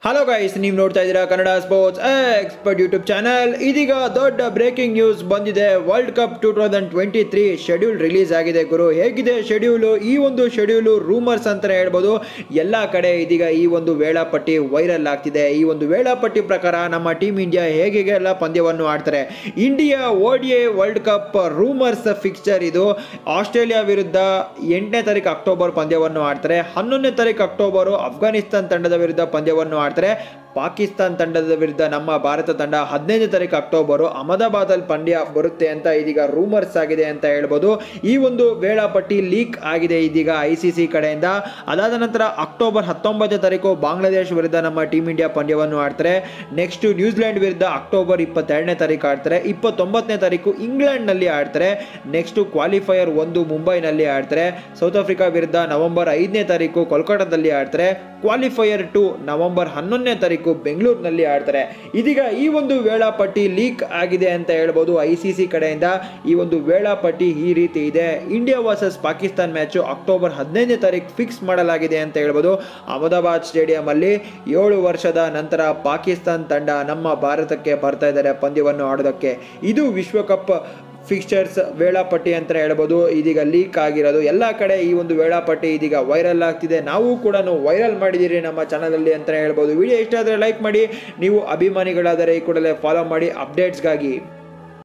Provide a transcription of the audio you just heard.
hello guys ನೀವು ನೋಡ್ತಾ ಇದ್ದೀರಾ Kannada sports expert YouTube channel ಇದೀಗ ದೊಡ್ಡ ಬ್ರೇಕಿಂಗ್ ನ್ಯೂಸ್ ಬಂದಿದೆ world cup two thousand twenty three schedule release ಆಗಿದೆ ಗುರು ಹೇಗಿದೆ ಶೆಡ್ಯೂಲು ಈ ಒಂದು ಶೆಡ್ಯೂಲು ರೂಮರ್ಸ್ ಅಂತಾನೆ ಹೇಳ್ಬೋದು ಎಲ್ಲ ಕಡೆ ಇದೀಗ ಈ ಒಂದು ವೇಳಾಪಟ್ಟಿ ವೈರಲ್ ಆಗ್ತಿದೆ ಈ ಒಂದು ವೇಳಾಪಟ್ಟಿ ಪ್ರಕಾರ ನಮ್ಮ ಟೀಮ್ ಇಂಡಿಯಾ ಹೇಗೆ ಎಲ್ಲ ಪಂದ್ಯವನ್ನು ಆಡ್ತಾರೆ India ODI world cup rumours fixture ಇದು ಆಸ್ಟ್ರೇಲಿಯಾ ವಿರುದ್ಧ ಎಂಟನೇ ತಾರೀಕು ಅಕ್ಟೋಬರ್ ಪಂದ್ಯವನ್ನು ಆಡ್ತಾರೆ ಹನ್ನೊಂದನೇ ತಾರೀಕು ಅಕ್ಟೋಬರು ಅಫ್ಘಾನಿಸ್ತಾನ್ ತಂಡದ ವಿರುದ್ಧ ಪಂದ್ಯವನ್ನು ಆಡ್ತಾರೆ ಪಾಕಿಸ್ತಾನ್ ತಂಡದ ವಿರುದ್ಧ ನಮ್ಮ ಭಾರತ ತಂಡ ಹದಿನೈದನೇ ತಾರೀಕು ಅಕ್ಟೋಬರು ಅಹಮದಾಬಾದಲ್ಲಿ ಪಂದ್ಯ ಬರುತ್ತೆ ಅಂತ ಇದೀಗ ರೂಮರ್ಸ್ ಆಗಿದೆ ಅಂತ ಹೇಳ್ಬೋದು ಈ ಒಂದು ವೇಳಾಪಟ್ಟಿ ಲೀಕ್ ಆಗಿದೆ ಇದೀಗ ಐ ಸಿ ಸಿ ಕಡೆಯಿಂದ ಅದಾದ ನಂತರ ಅಕ್ಟೋಬರ್ ಹತ್ತೊಂಬತ್ತನೇ ತಾರೀಕು ಬಾಂಗ್ಲಾದೇಶ ವಿರುದ್ಧ ನಮ್ಮ ಟೀಮ್ ಇಂಡಿಯಾ ಪಂದ್ಯವನ್ನು ಆಡ್ತಾರೆ ನೆಕ್ಸ್ಟ್ ನ್ಯೂಜಿಲೆಂಡ್ ವಿರುದ್ಧ ಅಕ್ಟೋಬರ್ ಇಪ್ಪತ್ತೆರಡನೇ ತಾರೀಕು ಆಡ್ತಾರೆ ಇಪ್ಪತ್ತೊಂಬತ್ತನೇ ತಾರೀಕು ಇಂಗ್ಲೆಂಡ್ನಲ್ಲಿ ಆಡ್ತಾರೆ ನೆಕ್ಸ್ಟ್ ಕ್ವಾಲಿಫೈಯರ್ ಒಂದು ಮುಂಬೈನಲ್ಲಿ ಆಡ್ತಾರೆ ಸೌತ್ ಆಫ್ರಿಕಾ ವಿರುದ್ಧ ನವೆಂಬರ್ ಐದನೇ ತಾರೀಕು ಕೋಲ್ಕತ್ತಾದಲ್ಲಿ ಆಡ್ತಾರೆ ಕ್ವಾಲಿಫೈಯರ್ ಟು ನವೆಂಬರ್ ಹನ್ನೊಂದನೇ ತಾರೀಕು ಬೆಂಗಳೂರಿನಲ್ಲಿ ಆಡ್ತಾರೆ ಇದೀಗ ಈ ಒಂದು ವೇಳಾಪಟ್ಟಿ ಲೀಕ್ ಆಗಿದೆ ಅಂತ ಹೇಳ್ಬೋದು ಐ ಸಿ ಸಿ ಕಡೆಯಿಂದ ಈ ಒಂದು ವೇಳಾಪಟ್ಟಿ ಈ ರೀತಿ ಇದೆ India versus Pakistan match October ಹದಿನೈದನೇ ತಾರೀಕು ಫಿಕ್ಸ್ ಮಾಡಲಾಗಿದೆ ಅಂತ ಹೇಳ್ಬೋದು ಅಹಮದಾಬಾದ್ ಸ್ಟೇಡಿಯಂ ಅಲ್ಲಿ ಏಳು ವರ್ಷದ ನಂತರ ಪಾಕಿಸ್ತಾನ್ ತಂಡ ನಮ್ಮ ಭಾರತಕ್ಕೆ ಬರ್ತಾ ಇದ್ದಾರೆ ಪಂದ್ಯವನ್ನು ಆಡೋದಕ್ಕೆ ಇದು ವಿಶ್ವಕಪ್ ಫಿಕ್ಸ್ಚರ್ಸ್ ವೇಳಾಪಟ್ಟಿ ಅಂತ ಹೇಳ್ಬೋದು ಇದೀಗ ಲೀಕ್ ಆಗಿರೋದು ಎಲ್ಲ ಕಡೆ ಈ ಒಂದು ವೇಳಾಪಟ್ಟಿ ಇದೀಗ ವೈರಲ್ ಆಗ್ತಿದೆ ನಾವು ಕೂಡ ವೈರಲ್ ಮಾಡಿದ್ದೀರಿ ನಮ್ಮ ಚಾನಲಲ್ಲಿ ಅಂತ ಹೇಳ್ಬೋದು ವಿಡಿಯೋ ಇಷ್ಟ ಆದರೆ ಲೈಕ್ ಮಾಡಿ ನೀವು ಅಭಿಮಾನಿಗಳಾದರೆ ಈ ಕೂಡಲೇ ಫಾಲೋ ಮಾಡಿ ಅಪ್ಡೇಟ್ಸ್ಗಾಗಿ